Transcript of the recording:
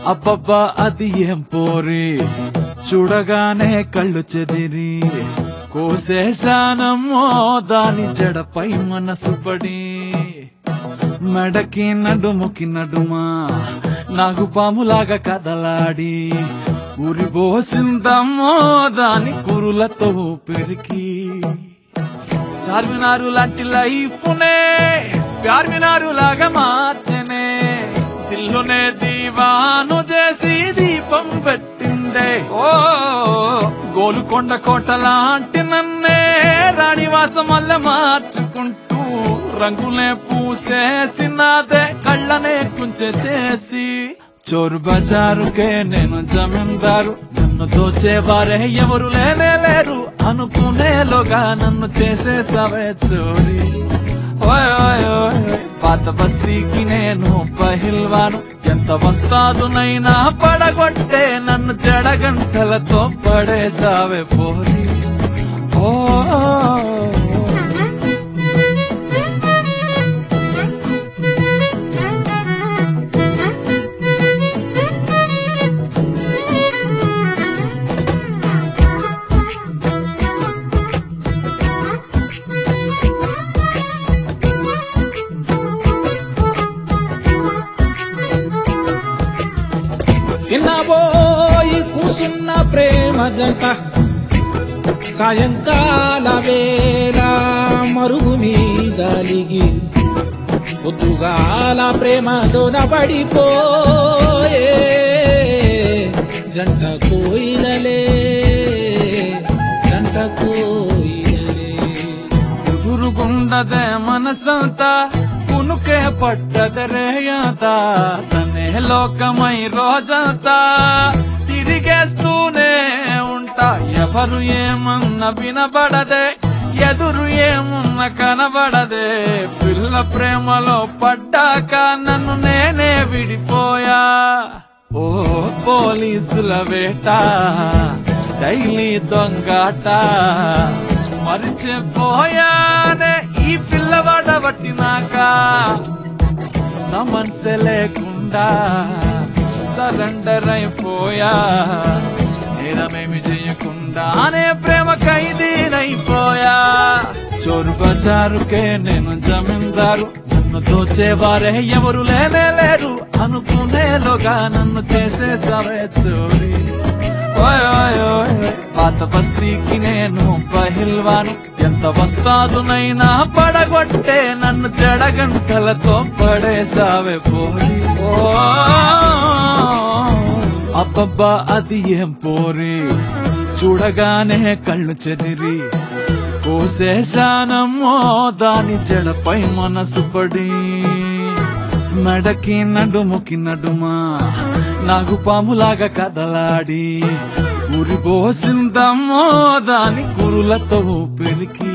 అబ్బబ్బా అది ఏం పోరి చూడగానే కళ్ళు చెదిరి కోసేశానమ్మో దాని జడపై మనసు పడి మెడకి నడుముకి నడుమా నాగు పాములాగా కదలాడి ఉరిబోసిందమ్మో దాని కురులతో పెరికి చార్మినారు లాంటి లైఫ్నే ప్యార్మినారు లాగా మార్చనే దిల్లునే దీవాను చేసి దీపం పెట్టిందే ఓ గోలుకొండ కోట లాంటి నన్నే రాణివాసం వల్ల మార్చుకుంటూ రంగులే పూసేసినాదే కళ్ళనే కుంచె చేసి చోరు బజారుకే నేను జమీందారు నన్ను దోచేవారే ఎవరు లేనే లేరు అనుకునేలోగా నన్ను చేసేసావే చోరీ ఓయ్ ఓయ్ ఓయ్ ఓయ్. పాత బస్తీకి నేను పహిల్వాను ఎంత వస్తాదునైనా పడగొట్టే నన్ను జడగంటలతో పడేసావే పోరి ఓ చిన్నబోయి కూసున్న ప్రేమ జంట సాయంకాల వేళ మరుగు మీదలిగి పొద్దుగాల ప్రేమలోన పడిపోయే జంట కోయిలలే జంట కోయిలలే ఎదురుగుండదే మనసంతా కునుకే పడ్డదరేయత తనే లోకమై రోజంతా తిరిగేస్తూనే ఉంటా ఎవరు ఏమన్నా వినబడదే ఎదురు ఏమున్న కనబడదే పిల్ల ప్రేమలో పడ్డాక నన్ను నేనే విడిపోయా ఓ పోలీసుల వేట డైలీ దొంగాట మరిచిపోయానే ఈ పిల్లవాడ పట్టినాక సమన్సె లేకుండా సరెండర్ అయిపోయా నేరమేమి చేయకుండానే ప్రేమ ఖైదీనైపోయా చోరు బజారుకే నేను జమీందారు నన్ను దోచేవారే ఎవరు లేనే లేరు అనుకునేలోగా నన్ను చేసేసావే చోరీ ఓయ్ ఓయ్ ఓయ్ ఓయ్. పాత బస్తీకి నేను పహిల్వాను ఎంత వస్తాదునైనా పడగొట్టే నన్ను జడగంటలతో పడేసావే పోరి ఓ అబ్బబ్బా అది ఏం పోరి చూడగానే కళ్ళు చెదిరి కోసేశానమ్మో దాని జడపై మనసు పడి మెడకి నడుముకి నడుమా నాగు పాములాగా కదలాడి ఉరిబోసిందమ్మో దాని కురులతో పెరికి